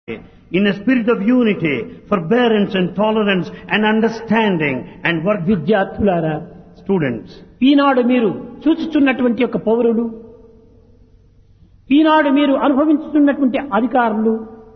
in a spirit of unity, forbearance and tolerance and understanding and work with విద్యార్థులారా students. ఈనాడు మీరు చూచుచున్నటువంటి యొక్క పౌరులు ఈనాడు మీరు అనుభవించుతున్నటువంటి అధికారులు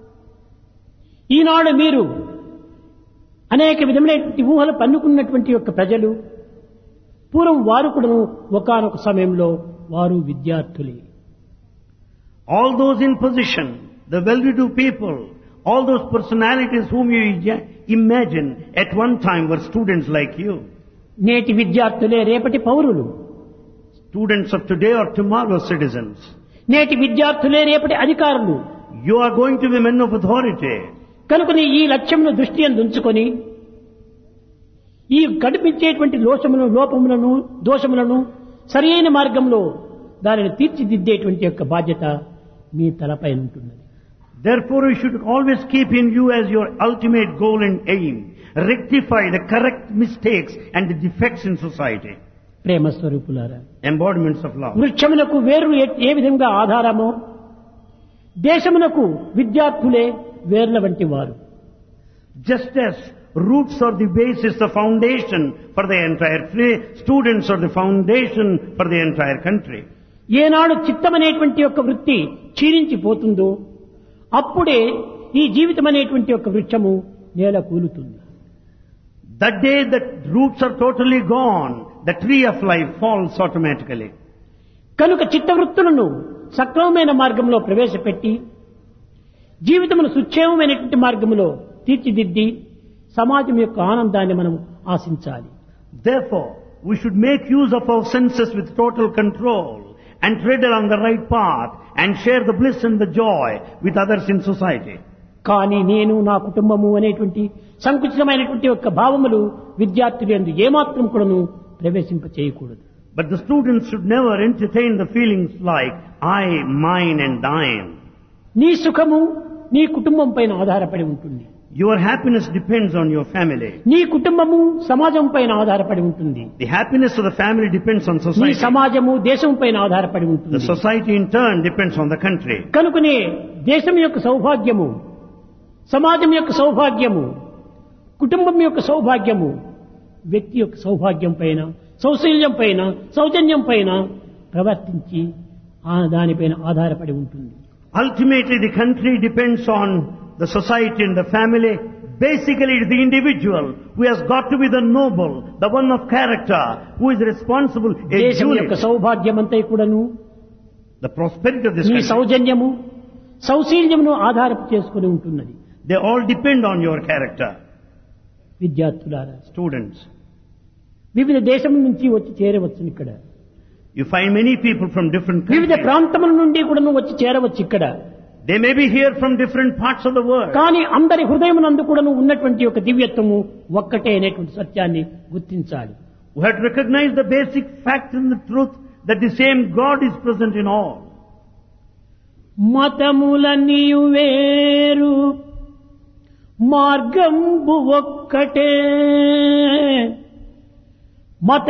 ఈనాడు మీరు అనేక విధమైనటువంటి ఊహలు పన్నుకున్నటువంటి యొక్క ప్రజలు పూర్వం వారు కూడా ఒకనొక సమయంలో వారు విద్యార్థులే All those in position, the well-to-do people, all those personalities whom you ja- imagine at one time were students like you. నేటి విద్యార్థులే రేపటి పౌరులు Students of today or tomorrow's citizens. నేటి విద్యార్థులే రేపటి అధికారులు You are going to be men of authority. కనుకని ఈ లక్ష్యమును దృష్టి ఉంచుకొని ఈ కనిపించేటువంటి లోచములను లోపములను దోషములను సరియైన మార్గంలో దానిని తీర్చిదిద్దేటువంటి యొక్క బాధ్యత మీ తలపై ఉంటున్నది Therefore, you should always keep in view as your ultimate goal and aim. Rectify the correct mistakes and the defects in society. ప్రేమ స్వరూపులారా Embodiments of love. వృక్షమునకు వేరు ఏ- ఏ విధంగా ఆధారమో దేశమునకు విద్యార్థులే వేర్ల వంటి వారు Just as roots are the basis, the foundation for the entire free, students are the foundation for the entire country. ఏనాడు చిత్తమనేటువంటి యొక్క వృత్తి క్షీణించిపోతుందో అప్పుడే ఈ జీవితం అనేటువంటి యొక్క వృక్షము నేల కూలుతుంది That day that roots are totally gone, the tree of life falls automatically. కనుక చిత్తవృత్తులను సక్రమమైన మార్గంలో ప్రవేశపెట్టి జీవితమును సుక్షేమమైనటువంటి మార్గంలో తీర్చిదిద్ది సమాజం యొక్క ఆనందాన్ని మనం ఆశించాలి Therefore, we should make use of our senses with total control and tread along the right path and share the bliss and the joy with others in society. కానీ నేను నా కుటుంబము అనేటువంటి సంకుచితమైనటువంటి యొక్క భావములు విద్యార్థులు ఎందు ఏమాత్రం కూడాను ప్రవేశింప చేయకూడదు But the students should never entertain the feelings like I, mine and thine. నీ సుఖము నీ కుటుంబం పైన ఆధారపడి ఉంటుంది Your happiness depends on your family. నీ కుటుంబము సమాజం పైన ఆధారపడి ఉంటుంది The happiness of the family depends on నీ society. సమాజము దేశం పైన ఆధారపడి The ఉంటుంది society in turn depends on the country. కనుకనే దేశం యొక్క సౌభాగ్యము సమాజం యొక్క సౌభాగ్యము కుటుంబం యొక్క సౌభాగ్యము వ్యక్తి యొక్క సౌభాగ్యం పైన సౌశల్యం పైన సౌజన్యం పైన ప్రవర్తించి ఆ దానిపైన ఆధారపడి ఉంటుంది Ultimately, the country depends on the society and the family. Basically, it is the individual who has got to be the noble, the one of character, who is responsible. A దేశం యొక్క unit. సౌభాగ్యం అంతా కూడాను The prosperity of this నీ country, సౌజన్యము సౌశీల్యమును ఆధారపు చేసుకుని ఉంటున్నది they all depend on your character. విద్యార్థులారా Students, వివిధ దేశం నుంచి వచ్చి చేరవచ్చు ఇక్కడ you find many people from different వివిధ countries. ప్రాంతముల నుండి కూడా వచ్చి చేరవచ్చు ఇక్కడ They may be here from different parts of the world. కానీ అందరి హృదయమునందు కూడాను ఉన్నటువంటి ఒక దివ్యత్వము ఒక్కటే అనేటువంటి సత్యాన్ని గుర్తించాలి We have to recognize the basic fact and the truth that the same God is present in all. మతములన్నీ వేరు మార్గంబు ఒక్కటే మత